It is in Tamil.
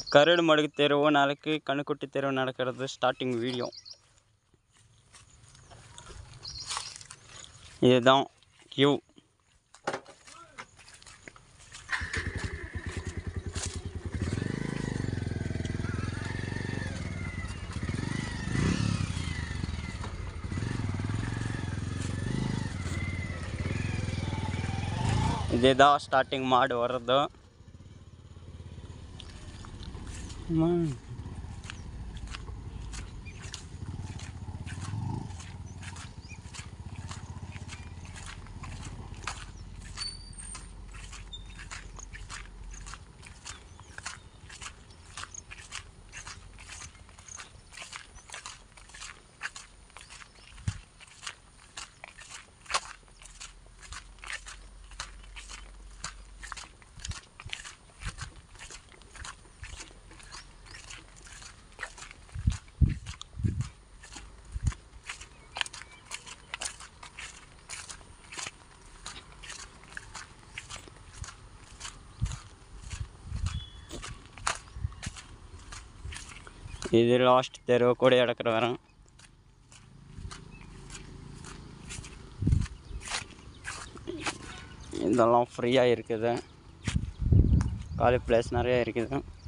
கரடு மடுகு தெருவு நாளைக்கு கண்ணுக்குட்டி தெருவு நடக்கிறது ஸ்டார்டிங் வீடியோ இதுதான் கியூ இதுதான் ஸ்டார்டிங் மாடு வர்றது ம். இது லாஸ்ட் தெருவு கூட இடக்கிற வரேன் இதெல்லாம் ஃப்ரீயாக இருக்குது காலி பிளேஸ் நிறைய இருக்குது